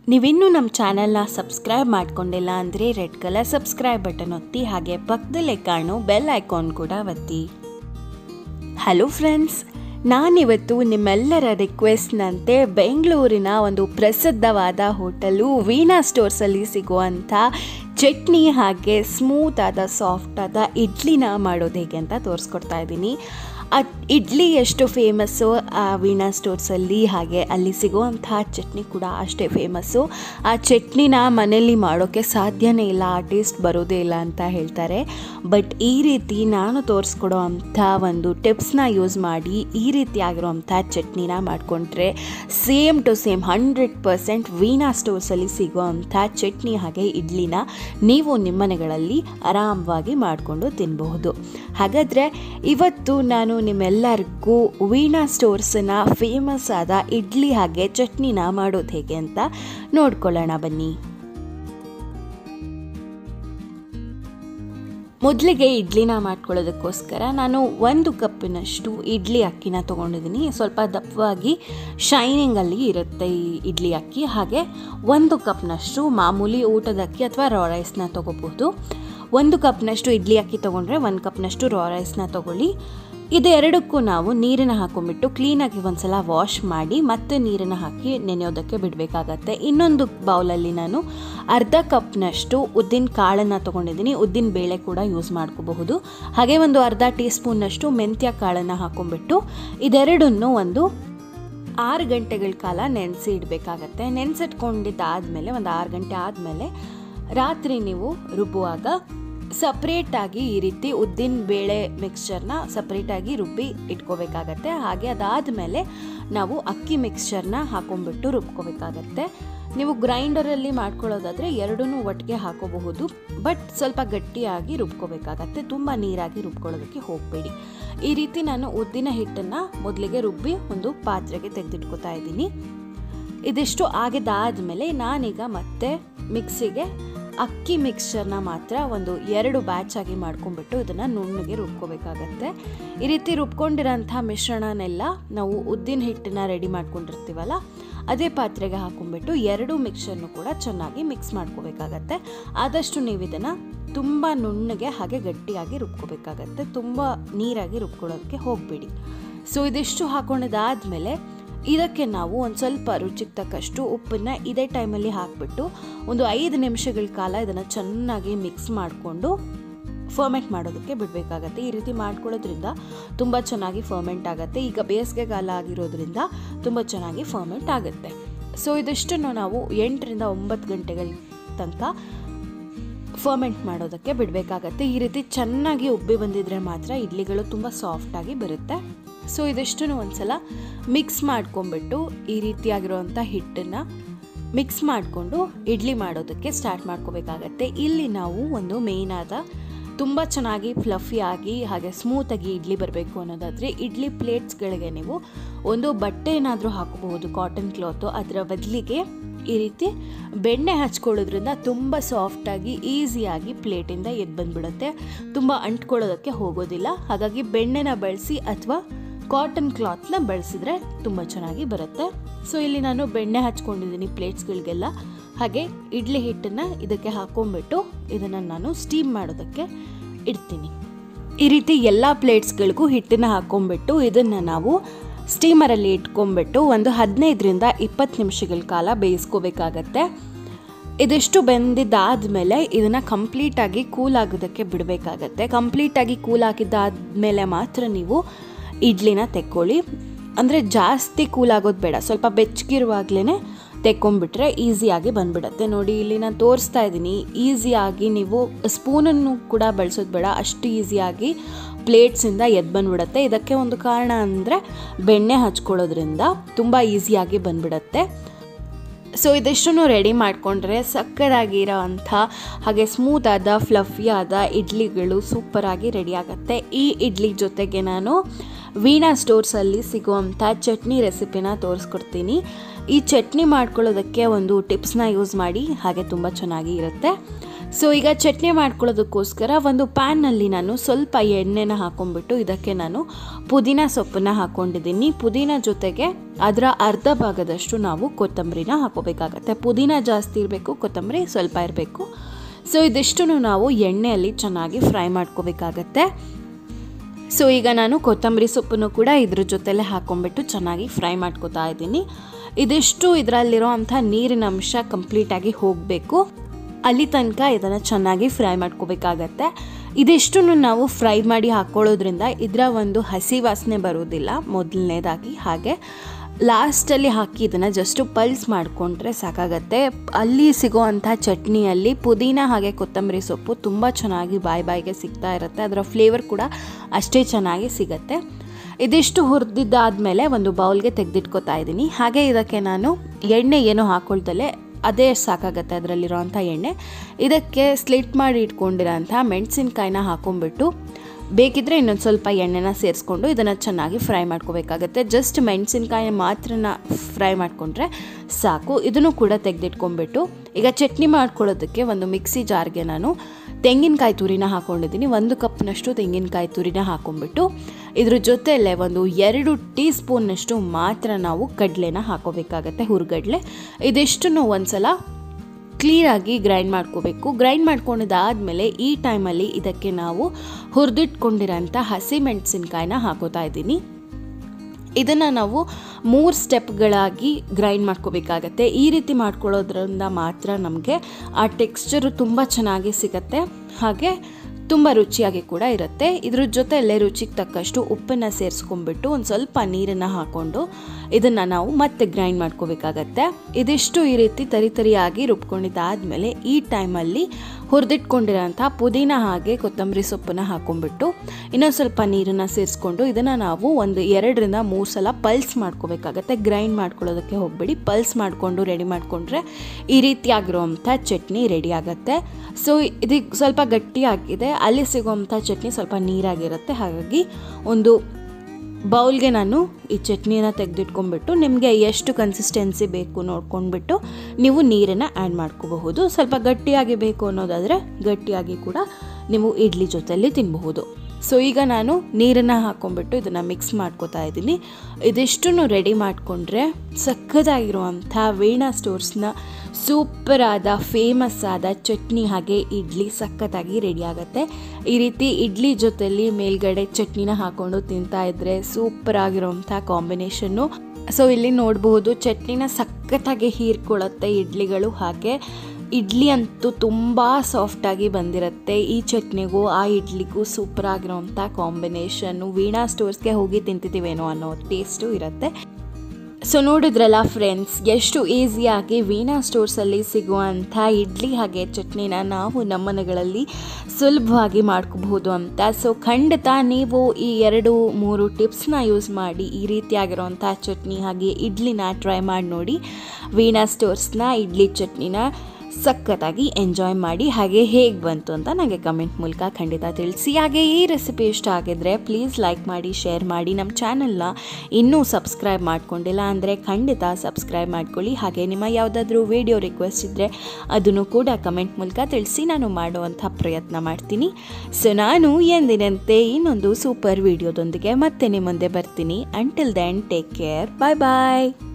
ನೀವಿನ್ನೂ ನಮ್ಮ ಚಾನಲ್ನ ಸಬ್ಸ್ಕ್ರೈಬ್ ಮಾಡ್ಕೊಂಡಿಲ್ಲ ಅಂದರೆ ರೆಡ್ ಕಲರ್ ಸಬ್ಸ್ಕ್ರೈಬ್ ಬಟನ್ ಒತ್ತಿ ಹಾಗೆ ಪಕ್ಕದಲ್ಲೇ ಕಾಣೋ ಬೆಲ್ ಐಕಾನ್ ಕೂಡ ಒತ್ತಿ ಹಲೋ ಫ್ರೆಂಡ್ಸ್ ನಾನಿವತ್ತು ನಿಮ್ಮೆಲ್ಲರ ರಿಕ್ವೆಸ್ಟ್ನಂತೆ ಬೆಂಗಳೂರಿನ ಒಂದು ಪ್ರಸಿದ್ಧವಾದ ಹೋಟೆಲು ವೀಣಾ ಸ್ಟೋರ್ಸಲ್ಲಿ ಸಿಗುವಂಥ ಚಟ್ನಿ ಹಾಗೆ ಸ್ಮೂತ್ ಆದ ಸಾಫ್ಟ್ ಆದ ಇಡ್ಲಿನ ಮಾಡೋದು ಹೇಗೆ ಅಂತ ತೋರಿಸ್ಕೊಡ್ತಾ ಇದ್ದೀನಿ ಆ ಇಡ್ಲಿ ಎಷ್ಟು ಫೇಮಸ್ಸು ಆ ವೀಣಾ ಸ್ಟೋರ್ಸಲ್ಲಿ ಹಾಗೆ ಅಲ್ಲಿ ಸಿಗುವಂತಹ ಚಟ್ನಿ ಕೂಡ ಅಷ್ಟೇ ಫೇಮಸ್ಸು ಆ ಚಟ್ನಿನ ಮನೆಯಲ್ಲಿ ಮಾಡೋಕ್ಕೆ ಸಾಧ್ಯನೇ ಇಲ್ಲ ಆ ಟೇಸ್ಟ್ ಬರೋದೇ ಇಲ್ಲ ಅಂತ ಹೇಳ್ತಾರೆ ಬಟ್ ಈ ರೀತಿ ನಾನು ತೋರಿಸ್ಕೊಡೋ ಅಂಥ ಒಂದು ಟಿಪ್ಸ್ನ ಯೂಸ್ ಮಾಡಿ ಈ ರೀತಿ ಆಗಿರೋವಂಥ ಚಟ್ನಿನ ಮಾಡಿಕೊಂಡ್ರೆ same to same hundred percent Veena ಸ್ಟೋರ್ಸಲ್ಲಿ ಸಿಗುವಂಥ ಚಟ್ನಿ ಹಾಗೆ ಇಡ್ಲಿನ ನೀವು ನಿಮ್ಮ ಮನೆಗಳಲ್ಲಿ ಆರಾಮವಾಗಿ ಮಾಡಿಕೊಂಡು ತಿನ್ನಬಹುದು ಹಾಗಾದರೆ ಇವತ್ತು ನಾನು ನಿಮ್ಮೆಲ್ಲರಿಗೂ ವೀಣಾ ಸ್ಟೋರ್ಸ್ನ ಫೇಮಸ್ ಆದ ಇಡ್ಲಿ ಹಾಗೆ ಚಟ್ನಿನ ಮಾಡೋದು ಹೇಗೆ ಅಂತ ನೋಡ್ಕೊಳ್ಳೋಣ ಬನ್ನಿ ಮೊದಲಿಗೆ ಇಡ್ಲಿನ ಮಾಡ್ಕೊಳ್ಳೋದಕ್ಕೋಸ್ಕರ ನಾನು ಒಂದು ಕಪ್ಪಿನಷ್ಟು ಇಡ್ಲಿ ಅಕ್ಕಿನ ತೊಗೊಂಡಿದ್ದೀನಿ ಸ್ವಲ್ಪ ದಪ್ಪವಾಗಿ ಶೈನಿಂಗಲ್ಲಿ ಇರುತ್ತೆ ಈ ಇಡ್ಲಿ ಅಕ್ಕಿ ಹಾಗೆ ಒಂದು ಕಪ್ನಷ್ಟು ಮಾಮೂಲಿ ಊಟದ ಅಕ್ಕಿ ಅಥವಾ ರಾ ರೈಸ್ನ ತೊಗೋಬಹುದು ಒಂದು ಕಪ್ನಷ್ಟು ಇಡ್ಲಿ ಅಕ್ಕಿ ತೊಗೊಂಡ್ರೆ ಒಂದು ಕಪ್ನಷ್ಟು ರಾ ರೈಸ್ನ ತೊಗೊಳ್ಳಿ ಇದೆರಡಕ್ಕೂ ನಾವು ನೀರನ್ನು ಹಾಕೊಂಡ್ಬಿಟ್ಟು ಕ್ಲೀನಾಗಿ ಒಂದ್ಸಲ ವಾಶ್ ಮಾಡಿ ಮತ್ತೆ ನೀರನ್ನು ಹಾಕಿ ನೆನೆಯೋದಕ್ಕೆ ಬಿಡಬೇಕಾಗತ್ತೆ ಇನ್ನೊಂದು ಬೌಲಲ್ಲಿ ನಾನು ಅರ್ಧ ಕಪ್ನಷ್ಟು ಉದ್ದಿನ ಕಾಳನ್ನು ತೊಗೊಂಡಿದ್ದೀನಿ ಉದ್ದಿನ ಬೇಳೆ ಕೂಡ ಯೂಸ್ ಮಾಡ್ಕೋಬಹುದು ಹಾಗೆ ಒಂದು ಅರ್ಧ ಟೀ ಸ್ಪೂನ್ನಷ್ಟು ಮೆಂತ್ಯ ಕಾಳನ್ನು ಹಾಕೊಂಡ್ಬಿಟ್ಟು ಇದೆರಡನ್ನು ಒಂದು ಆರು ಗಂಟೆಗಳ ಕಾಲ ನೆನೆಸಿ ಇಡಬೇಕಾಗತ್ತೆ ನೆನೆಸಿಟ್ಕೊಂಡಿದ್ದಾದಮೇಲೆ ಒಂದು ಆರು ಗಂಟೆ ಆದಮೇಲೆ ರಾತ್ರಿ ನೀವು ರುಬ್ಬುವಾಗ ಸಪ್ರೇಟಾಗಿ ಈ ರೀತಿ ಉದ್ದಿನ ಬೇಳೆ ಮಿಕ್ಸ್ಚರ್ನ ಸಪ್ರೇಟಾಗಿ ರುಬ್ಬಿ ಇಟ್ಕೋಬೇಕಾಗತ್ತೆ ಹಾಗೆ ಅದಾದಮೇಲೆ ನಾವು ಅಕ್ಕಿ ಮಿಕ್ಸ್ಚರ್ನ ಹಾಕೊಂಡ್ಬಿಟ್ಟು ರುಬ್ಕೋಬೇಕಾಗತ್ತೆ ನೀವು ಗ್ರೈಂಡರಲ್ಲಿ ಮಾಡ್ಕೊಳ್ಳೋದಾದರೆ ಎರಡೂ ಒಟ್ಟಿಗೆ ಹಾಕೋಬಹುದು ಬಟ್ ಸ್ವಲ್ಪ ಗಟ್ಟಿಯಾಗಿ ರುಬ್ಕೋಬೇಕಾಗತ್ತೆ ತುಂಬ ನೀರಾಗಿ ರುಬ್ಕೊಳ್ಳೋದಕ್ಕೆ ಹೋಗಬೇಡಿ ಈ ರೀತಿ ನಾನು ಉದ್ದಿನ ಹಿಟ್ಟನ್ನು ಮೊದಲಿಗೆ ರುಬ್ಬಿ ಒಂದು ಪಾತ್ರೆಗೆ ತೆಗೆದಿಟ್ಕೋತಾ ಇದ್ದೀನಿ ಇದಿಷ್ಟು ಆಗಿದ್ದಾದಮೇಲೆ ನಾನೀಗ ಮತ್ತೆ ಮಿಕ್ಸಿಗೆ ಅಕ್ಕಿ ಮಿಕ್ಸ್ಚರ್ನ ಮಾತ್ರ ಒಂದು ಎರಡು ಬ್ಯಾಚ್ ಆಗಿ ಮಾಡ್ಕೊಂಡ್ಬಿಟ್ಟು ಇದನ್ನು ನುಣ್ಣಗೆ ರುಬ್ಕೋಬೇಕಾಗತ್ತೆ ಈ ರೀತಿ ರುಬ್ಕೊಂಡಿರೋಂಥ ಮಿಶ್ರಣನೆಲ್ಲ ನಾವು ಉದ್ದಿನ ಹಿಟ್ಟನ್ನ ರೆಡಿ ಮಾಡ್ಕೊಂಡಿರ್ತೀವಲ್ಲ ಅದೇ ಪಾತ್ರೆಗೆ ಹಾಕೊಂಡ್ಬಿಟ್ಟು ಎರಡು ಮಿಕ್ಸ್ಚರ್ನು ಕೂಡ ಚೆನ್ನಾಗಿ ಮಿಕ್ಸ್ ಮಾಡ್ಕೋಬೇಕಾಗತ್ತೆ ಆದಷ್ಟು ನೀವು ಇದನ್ನು ತುಂಬ ನುಣ್ಣಗೆ ಹಾಗೆ ಗಟ್ಟಿಯಾಗಿ ರುಬ್ಕೋಬೇಕಾಗತ್ತೆ ತುಂಬ ನೀರಾಗಿ ರುಬ್ಕೊಳ್ಳೋದಕ್ಕೆ ಹೋಗಬೇಡಿ ಸೊ ಇದಿಷ್ಟು ಹಾಕೊಂಡಿದ್ದಾದಮೇಲೆ ಇದಕ್ಕೆ ನಾವು ಒಂದು ಸ್ವಲ್ಪ ರುಚಿಗೆ ತಕ್ಕಷ್ಟು ಉಪ್ಪನ್ನು ಇದೇ ಟೈಮಲ್ಲಿ ಹಾಕಿಬಿಟ್ಟು ಒಂದು ಐದು ನಿಮಿಷಗಳ ಕಾಲ ಇದನ್ನು ಚೆನ್ನಾಗಿ ಮಿಕ್ಸ್ ಮಾಡಿಕೊಂಡು ಫರ್ಮೆಂಟ್ ಮಾಡೋದಕ್ಕೆ ಬಿಡಬೇಕಾಗತ್ತೆ ಈ ರೀತಿ ಮಾಡ್ಕೊಳ್ಳೋದ್ರಿಂದ ತುಂಬ ಚೆನ್ನಾಗಿ ಫರ್ಮೆಂಟ್ ಆಗುತ್ತೆ ಈಗ ಬೇಸಿಗೆಗಾಲ ಆಗಿರೋದ್ರಿಂದ ತುಂಬ ಚೆನ್ನಾಗಿ ಫರ್ಮೆಂಟ್ ಆಗುತ್ತೆ ಸೊ ಇದಿಷ್ಟನ್ನು ನಾವು ಎಂಟರಿಂದ ಒಂಬತ್ತು ಗಂಟೆಗಳ ತನಕ ಫರ್ಮೆಂಟ್ ಮಾಡೋದಕ್ಕೆ ಬಿಡಬೇಕಾಗತ್ತೆ ಈ ರೀತಿ ಚೆನ್ನಾಗಿ ಉಬ್ಬಿ ಬಂದಿದ್ರೆ ಮಾತ್ರ ಇಡ್ಲಿಗಳು ತುಂಬ ಸಾಫ್ಟಾಗಿ ಬರುತ್ತೆ ಸೊ ಇದಿಷ್ಟನ್ನು ಒಂದ್ಸಲ ಮಿಕ್ಸ್ ಮಾಡ್ಕೊಂಡ್ಬಿಟ್ಟು ಈ ರೀತಿಯಾಗಿರುವಂಥ ಹಿಟ್ಟನ್ನು ಮಿಕ್ಸ್ ಮಾಡಿಕೊಂಡು ಇಡ್ಲಿ ಮಾಡೋದಕ್ಕೆ ಸ್ಟಾರ್ಟ್ ಮಾಡ್ಕೋಬೇಕಾಗತ್ತೆ ಇಲ್ಲಿ ನಾವು ಒಂದು ಮೇಯ್ನಾದ ತುಂಬ ಚೆನ್ನಾಗಿ ಫ್ಲಫಿಯಾಗಿ ಹಾಗೆ ಸ್ಮೂತಾಗಿ ಇಡ್ಲಿ ಬರಬೇಕು ಅನ್ನೋದಾದರೆ ಇಡ್ಲಿ ಪ್ಲೇಟ್ಸ್ಗಳಿಗೆ ನೀವು ಒಂದು ಬಟ್ಟೆ ಏನಾದರೂ ಹಾಕೋಬಹುದು ಕಾಟನ್ ಕ್ಲಾತು ಅದರ ಬದಲಿಗೆ ಈ ರೀತಿ ಬೆಣ್ಣೆ ಹಚ್ಕೊಳ್ಳೋದ್ರಿಂದ ತುಂಬ ಸಾಫ್ಟಾಗಿ ಈಸಿಯಾಗಿ ಪ್ಲೇಟಿಂದ ಎದ್ದು ಬಂದ್ಬಿಡುತ್ತೆ ತುಂಬ ಅಂಟ್ಕೊಳ್ಳೋದಕ್ಕೆ ಹೋಗೋದಿಲ್ಲ ಹಾಗಾಗಿ ಬೆಣ್ಣೆನ ಬಳಸಿ ಅಥವಾ ಕಾಟನ್ ಕ್ಲಾತ್ನ ಬಳಸಿದ್ರೆ ತುಂಬ ಚೆನ್ನಾಗಿ ಬರುತ್ತೆ ಸೊ ಇಲ್ಲಿ ನಾನು ಬೆಣ್ಣೆ ಹಚ್ಕೊಂಡಿದ್ದೀನಿ ಪ್ಲೇಟ್ಸ್ಗಳಿಗೆಲ್ಲ ಹಾಗೆ ಇಡ್ಲಿ ಹಿಟ್ಟನ್ನು ಇದಕ್ಕೆ ಹಾಕೊಂಡ್ಬಿಟ್ಟು ಇದನ್ನು ನಾನು ಸ್ಟೀಮ್ ಮಾಡೋದಕ್ಕೆ ಇಡ್ತೀನಿ ಈ ರೀತಿ ಎಲ್ಲ ಪ್ಲೇಟ್ಸ್ಗಳಿಗೂ ಹಿಟ್ಟನ್ನು ಹಾಕೊಂಡ್ಬಿಟ್ಟು ಇದನ್ನು ನಾವು ಸ್ಟೀಮರಲ್ಲಿ ಇಟ್ಕೊಂಡ್ಬಿಟ್ಟು ಒಂದು ಹದಿನೈದರಿಂದ ಇಪ್ಪತ್ತು ನಿಮಿಷಗಳ ಕಾಲ ಬೇಯಿಸ್ಕೋಬೇಕಾಗತ್ತೆ ಇದಿಷ್ಟು ಬೆಂದಿದ್ದಾದಮೇಲೆ ಇದನ್ನು ಕಂಪ್ಲೀಟಾಗಿ ಕೂಲ್ ಆಗೋದಕ್ಕೆ ಬಿಡಬೇಕಾಗತ್ತೆ ಕಂಪ್ಲೀಟಾಗಿ ಕೂಲ್ ಆಗಿದ್ದಾದಮೇಲೆ ಮಾತ್ರ ನೀವು ಇಡ್ಲಿನ ತೆಕ್ಕೊಳ್ಳಿ ಅಂದರೆ ಜಾಸ್ತಿ ಕೂಲ್ ಆಗೋದು ಬೇಡ ಸ್ವಲ್ಪ ಬೆಚ್ಚಗಿರುವಾಗಲೇ ತೆಕ್ಕೊಂಬಿಟ್ರೆ ಈಸಿಯಾಗಿ ಬಂದ್ಬಿಡುತ್ತೆ ನೋಡಿ ಇಲ್ಲಿ ನಾನು ತೋರಿಸ್ತಾ ಇದ್ದೀನಿ ಈಸಿಯಾಗಿ ನೀವು ಸ್ಪೂನನ್ನು ಕೂಡ ಬಳಸೋದು ಬೇಡ ಅಷ್ಟು ಈಸಿಯಾಗಿ ಪ್ಲೇಟ್ಸಿಂದ ಎದ್ದು ಬಂದ್ಬಿಡುತ್ತೆ ಇದಕ್ಕೆ ಒಂದು ಕಾರಣ ಅಂದರೆ ಬೆಣ್ಣೆ ಹಚ್ಕೊಳ್ಳೋದ್ರಿಂದ ತುಂಬ ಈಸಿಯಾಗಿ ಬಂದ್ಬಿಡುತ್ತೆ ಸೊ ಇದಿಷ್ಟನ್ನು ರೆಡಿ ಮಾಡಿಕೊಂಡ್ರೆ ಸಕ್ಕದಾಗಿರೋ ಅಂಥ ಹಾಗೆ ಸ್ಮೂತಾದ ಫ್ಲಫಿಯಾದ ಇಡ್ಲಿಗಳು ಸೂಪರಾಗಿ ರೆಡಿ ಆಗುತ್ತೆ ಈ ಇಡ್ಲಿ ಜೊತೆಗೆ ನಾನು ವೀಣಾ ಸ್ಟೋರ್ಸಲ್ಲಿ ಸಿಗುವಂಥ ಚಟ್ನಿ ರೆಸಿಪಿನ ತೋರಿಸ್ಕೊಡ್ತೀನಿ ಈ ಚಟ್ನಿ ಮಾಡ್ಕೊಳ್ಳೋದಕ್ಕೆ ಒಂದು ಟಿಪ್ಸ್ನ ಯೂಸ್ ಮಾಡಿ ಹಾಗೆ ತುಂಬ ಚೆನ್ನಾಗಿ ಇರುತ್ತೆ ಸೊ ಈಗ ಚಟ್ನಿ ಮಾಡ್ಕೊಳ್ಳೋದಕ್ಕೋಸ್ಕರ ಒಂದು ಪ್ಯಾನ್ನಲ್ಲಿ ನಾನು ಸ್ವಲ್ಪ ಎಣ್ಣೆನ ಹಾಕೊಂಡ್ಬಿಟ್ಟು ಇದಕ್ಕೆ ನಾನು ಪುದೀನ ಸೊಪ್ಪನ್ನ ಹಾಕ್ಕೊಂಡಿದ್ದೀನಿ ಪುದೀನ ಜೊತೆಗೆ ಅದರ ಅರ್ಧ ಭಾಗದಷ್ಟು ನಾವು ಕೊತ್ತಂಬರಿನ ಹಾಕೋಬೇಕಾಗತ್ತೆ ಪುದೀನ ಜಾಸ್ತಿ ಇರಬೇಕು ಕೊತ್ತಂಬರಿ ಸ್ವಲ್ಪ ಇರಬೇಕು ಸೊ ಇದಿಷ್ಟನ್ನು ನಾವು ಎಣ್ಣೆಯಲ್ಲಿ ಚೆನ್ನಾಗಿ ಫ್ರೈ ಮಾಡ್ಕೋಬೇಕಾಗತ್ತೆ ಸೊ ಈಗ ನಾನು ಕೊತ್ತಂಬರಿ ಸೊಪ್ಪನ್ನು ಕೂಡ ಇದ್ರ ಜೊತೆಲೆ ಹಾಕೊಂಡ್ಬಿಟ್ಟು ಚೆನ್ನಾಗಿ ಫ್ರೈ ಮಾಡ್ಕೋತಾ ಇದ್ದೀನಿ ಇದಿಷ್ಟು ಇದರಲ್ಲಿರೋ ಅಂಥ ನೀರಿನ ಅಂಶ ಕಂಪ್ಲೀಟಾಗಿ ಹೋಗಬೇಕು ಅಲ್ಲಿ ತನಕ ಇದನ್ನು ಚೆನ್ನಾಗಿ ಫ್ರೈ ಮಾಡ್ಕೋಬೇಕಾಗತ್ತೆ ಇದಿಷ್ಟನ್ನು ನಾವು ಫ್ರೈ ಮಾಡಿ ಹಾಕ್ಕೊಳ್ಳೋದ್ರಿಂದ ಇದರ ಒಂದು ಹಸಿ ವಾಸನೆ ಬರೋದಿಲ್ಲ ಮೊದಲನೇದಾಗಿ ಹಾಗೆ ಲಾಸ್ಟಲ್ಲಿ ಹಾಕಿ ಇದನ್ನು ಜಸ್ಟು ಪಲ್ಸ್ ಮಾಡಿಕೊಂಡ್ರೆ ಸಾಕಾಗತ್ತೆ ಅಲ್ಲಿ ಸಿಗೋವಂಥ ಚಟ್ನಿಯಲ್ಲಿ ಪುದೀನ ಹಾಗೆ ಕೊತ್ತಂಬರಿ ಸೊಪ್ಪು ತುಂಬ ಚೆನ್ನಾಗಿ ಬಾಯಿ ಬಾಯಿಗೆ ಸಿಗ್ತಾ ಇರುತ್ತೆ ಅದರ ಫ್ಲೇವರ್ ಕೂಡ ಅಷ್ಟೇ ಚೆನ್ನಾಗಿ ಸಿಗತ್ತೆ ಇದಿಷ್ಟು ಹುರಿದಿದ್ದಾದಮೇಲೆ ಒಂದು ಬೌಲ್ಗೆ ತೆಗೆದಿಟ್ಕೋತಾ ಇದ್ದೀನಿ ಹಾಗೆ ಇದಕ್ಕೆ ನಾನು ಎಣ್ಣೆ ಏನು ಹಾಕೊಳ್ದಲೆ ಅದೇ ಸಾಕಾಗತ್ತೆ ಅದರಲ್ಲಿರೋಂಥ ಎಣ್ಣೆ ಇದಕ್ಕೆ ಸ್ಲಿಟ್ ಮಾಡಿ ಇಟ್ಕೊಂಡಿರೋಂಥ ಮೆಣಸಿನ್ಕಾಯಿನ ಹಾಕೊಂಡ್ಬಿಟ್ಟು ಬೇಕಿದ್ರೆ ಇನ್ನೊಂದು ಸ್ವಲ್ಪ ಎಣ್ಣೆನ ಸೇರಿಸ್ಕೊಂಡು ಇದನ್ನು ಚೆನ್ನಾಗಿ ಫ್ರೈ ಮಾಡ್ಕೋಬೇಕಾಗತ್ತೆ ಜಸ್ಟ್ ಮೆಣಸಿನ್ಕಾಯಿ ಮಾತ್ರನ ಫ್ರೈ ಮಾಡಿಕೊಂಡ್ರೆ ಸಾಕು ಇದನ್ನು ಕೂಡ ತೆಗೆದಿಟ್ಕೊಂಡ್ಬಿಟ್ಟು ಈಗ ಚಟ್ನಿ ಮಾಡ್ಕೊಳ್ಳೋದಕ್ಕೆ ಒಂದು ಮಿಕ್ಸಿ ಜಾರ್ಗೆ ನಾನು ತೆಂಗಿನಕಾಯಿ ತುರಿನ ಹಾಕ್ಕೊಂಡಿದ್ದೀನಿ ಒಂದು ಕಪ್ನಷ್ಟು ತೆಂಗಿನಕಾಯಿ ತುರಿನ ಹಾಕ್ಕೊಂಡ್ಬಿಟ್ಟು ಇದ್ರ ಜೊತೆಯಲ್ಲೇ ಒಂದು ಎರಡು ಟೀ ಸ್ಪೂನ್ನಷ್ಟು ಮಾತ್ರ ನಾವು ಕಡಲೆನ ಹಾಕೋಬೇಕಾಗತ್ತೆ ಹುರ್ಗಡ್ಲೆ ಇದಿಷ್ಟನ್ನು ಒಂದ್ಸಲ ಕ್ಲೀನಾಗಿ ಗ್ರೈಂಡ್ ಮಾಡ್ಕೋಬೇಕು ಗ್ರೈಂಡ್ ಮಾಡ್ಕೊಂಡಿದ್ದಾದಮೇಲೆ ಈ ಟೈಮಲ್ಲಿ ಇದಕ್ಕೆ ನಾವು ಹುರಿದಿಟ್ಕೊಂಡಿರೋಂಥ ಹಸಿ ಮೆಣಸಿನ್ಕಾಯಿನ ಹಾಕೋತಾ ಇದ್ದೀನಿ ಇದನ್ನು ನಾವು ಮೂರು ಸ್ಟೆಪ್ಗಳಾಗಿ ಗ್ರೈಂಡ್ ಮಾಡ್ಕೋಬೇಕಾಗತ್ತೆ ಈ ರೀತಿ ಮಾಡ್ಕೊಳ್ಳೋದ್ರಿಂದ ಮಾತ್ರ ನಮಗೆ ಆ ಟೆಕ್ಸ್ಚರು ತುಂಬ ಚೆನ್ನಾಗಿ ಸಿಗತ್ತೆ ಹಾಗೆ ತುಂಬ ರುಚಿಯಾಗಿ ಕೂಡ ಇರುತ್ತೆ ಇದ್ರ ಜೊತೆಯಲ್ಲೇ ರುಚಿಗೆ ತಕ್ಕಷ್ಟು ಉಪ್ಪನ್ನು ಸೇರಿಸ್ಕೊಂಡ್ಬಿಟ್ಟು ಒಂದು ಸ್ವಲ್ಪ ನೀರನ್ನು ಹಾಕ್ಕೊಂಡು ಇದನ್ನು ನಾವು ಮತ್ತೆ ಗ್ರೈಂಡ್ ಮಾಡ್ಕೋಬೇಕಾಗತ್ತೆ ಇದಿಷ್ಟು ಈ ರೀತಿ ತರಿ ತರಿಯಾಗಿ ರುಬ್ಕೊಂಡಿದ್ದಾದಮೇಲೆ ಈ ಟೈಮಲ್ಲಿ ಹುರಿದಿಟ್ಕೊಂಡಿರೋಂಥ ಪುದೀನ ಹಾಗೆ ಕೊತ್ತಂಬರಿ ಸೊಪ್ಪನ್ನ ಹಾಕೊಂಡ್ಬಿಟ್ಟು ಇನ್ನೊಂದು ಸ್ವಲ್ಪ ನೀರನ್ನು ಸೇರಿಸ್ಕೊಂಡು ಇದನ್ನು ನಾವು ಒಂದು ಎರಡರಿಂದ ಮೂರು ಸಲ ಪಲ್ಸ್ ಮಾಡ್ಕೋಬೇಕಾಗತ್ತೆ ಗ್ರೈಂಡ್ ಮಾಡ್ಕೊಳ್ಳೋದಕ್ಕೆ ಹೋಗ್ಬೇಡಿ ಪಲ್ಸ್ ಮಾಡಿಕೊಂಡು ರೆಡಿ ಮಾಡಿಕೊಂಡ್ರೆ ಈ ರೀತಿಯಾಗಿರುವಂಥ ಚಟ್ನಿ ರೆಡಿ ಆಗುತ್ತೆ ಸೊ ಇದಕ್ಕೆ ಸ್ವಲ್ಪ ಗಟ್ಟಿಯಾಗಿದೆ ಅಲ್ಲಿ ಸಿಗುವಂಥ ಚಟ್ನಿ ಸ್ವಲ್ಪ ನೀರಾಗಿರುತ್ತೆ ಹಾಗಾಗಿ ಒಂದು ಬೌಲ್ಗೆ ನಾನು ಈ ಚಟ್ನಿನ ತೆಗೆದಿಟ್ಕೊಂಡ್ಬಿಟ್ಟು ನಿಮಗೆ ಎಷ್ಟು ಕನ್ಸಿಸ್ಟೆನ್ಸಿ ಬೇಕು ನೋಡ್ಕೊಂಡ್ಬಿಟ್ಟು ನೀವು ನೀರನ್ನು ಆ್ಯಡ್ ಮಾಡ್ಕೋಬಹುದು ಸ್ವಲ್ಪ ಗಟ್ಟಿಯಾಗಿ ಬೇಕು ಅನ್ನೋದಾದರೆ ಗಟ್ಟಿಯಾಗಿ ಕೂಡ ನೀವು ಇಡ್ಲಿ ಜೊತೆಯಲ್ಲಿ ತಿನ್ನಬಹುದು ಸೊ ಈಗ ನಾನು ನೀರನ್ನು ಹಾಕ್ಕೊಂಡ್ಬಿಟ್ಟು ಇದನ್ನು ಮಿಕ್ಸ್ ಮಾಡ್ಕೋತಾ ಇದ್ದೀನಿ ಇದಿಷ್ಟನ್ನು ರೆಡಿ ಮಾಡಿಕೊಂಡ್ರೆ ಸಖತ್ತಾಗಿರುವಂಥ ವೀಣಾ ಸ್ಟೋರ್ಸ್ನ ಸೂಪರ್ ಆದ ಫೇಮಸ್ ಆದ ಚಟ್ನಿ ಹಾಗೆ ಇಡ್ಲಿ ಸಖತ್ತಾಗಿ ರೆಡಿ ಆಗುತ್ತೆ ಈ ರೀತಿ ಇಡ್ಲಿ ಜೊತೆಲಿ ಮೇಲ್ಗಡೆ ಚಟ್ನಿನ ಹಾಕೊಂಡು ತಿಂತಾ ಇದ್ರೆ ಸೂಪರ್ ಆಗಿರೋಂಥ ಕಾಂಬಿನೇಷನ್ನು ಸೊ ಇಲ್ಲಿ ನೋಡಬಹುದು ಚಟ್ನಿನ ಸಖತ್ತಾಗಿ ಹೀರ್ಕೊಳ್ಳುತ್ತೆ ಇಡ್ಲಿಗಳು ಹಾಗೆ ಇಡ್ಲಿ ಅಂತೂ ತುಂಬ ಸಾಫ್ಟಾಗಿ ಬಂದಿರುತ್ತೆ ಈ ಚಟ್ನಿಗೂ ಆ ಇಡ್ಲಿಗೂ ಸೂಪರ್ ಆಗಿರೋಂಥ ಕಾಂಬಿನೇಷನ್ನು ವೀಣಾ ಸ್ಟೋರ್ಸ್ಗೆ ಹೋಗಿ ತಿಂತಿದ್ದೀವೇನೋ ಅನ್ನೋ ಟೇಸ್ಟು ಇರುತ್ತೆ ಸೊ ನೋಡಿದ್ರಲ್ಲ ಫ್ರೆಂಡ್ಸ್ ಎಷ್ಟು ಈಸಿಯಾಗಿ ವೀಣಾ ಸ್ಟೋರ್ಸಲ್ಲಿ ಸಿಗುವಂಥ ಇಡ್ಲಿ ಹಾಗೆ ಚಟ್ನಿನ ನಾವು ನಮ್ಮನೆಗಳಲ್ಲಿ ಸುಲಭವಾಗಿ ಮಾಡ್ಕೋಬಹುದು ಅಂತ ಸೊ ಖಂಡಿತ ನೀವು ಈ ಎರಡು ಮೂರು ಟಿಪ್ಸ್ನ ಯೂಸ್ ಮಾಡಿ ಈ ರೀತಿಯಾಗಿರೋಂಥ ಚಟ್ನಿ ಹಾಗೆ ಇಡ್ಲಿನ ಟ್ರೈ ಮಾಡಿ ನೋಡಿ ವೀಣಾ ಸ್ಟೋರ್ಸ್ನ ಇಡ್ಲಿ ಚಟ್ನಿನ ಸಖತ್ತಾಗಿ ಎಂಜಾಯ್ ಮಾಡಿ ಹಾಗೆ ಹೇಗೆ ಬಂತು ಅಂತ ನನಗೆ ಕಮೆಂಟ್ ಮೂಲಕ ಖಂಡಿತ ತಿಳಿಸಿ ಹಾಗೆ ಈ ರೆಸಿಪಿ ಇಷ್ಟ ಆಗಿದ್ರೆ ಪ್ಲೀಸ್ ಲೈಕ್ ಮಾಡಿ ಶೇರ್ ಮಾಡಿ ನಮ್ಮ ಚಾನಲ್ನ ಇನ್ನೂ ಸಬ್ಸ್ಕ್ರೈಬ್ ಮಾಡ್ಕೊಂಡಿಲ್ಲ ಅಂದರೆ ಖಂಡಿತ ಸಬ್ಸ್ಕ್ರೈಬ್ ಮಾಡ್ಕೊಳ್ಳಿ ಹಾಗೆ ನಿಮ್ಮ ಯಾವುದಾದ್ರೂ ವಿಡಿಯೋ ರಿಕ್ವೆಸ್ಟ್ ಇದ್ದರೆ ಅದನ್ನು ಕೂಡ ಕಮೆಂಟ್ ಮೂಲಕ ತಿಳಿಸಿ ನಾನು ಮಾಡುವಂಥ ಪ್ರಯತ್ನ ಮಾಡ್ತೀನಿ ಸೊ ನಾನು ಎಂದಿನಂತೆ ಇನ್ನೊಂದು ಸೂಪರ್ ವಿಡಿಯೋದೊಂದಿಗೆ ಮತ್ತೆ ನಿಮ್ಮ ಮುಂದೆ ಬರ್ತೀನಿ until then take care bye ಬಾಯ್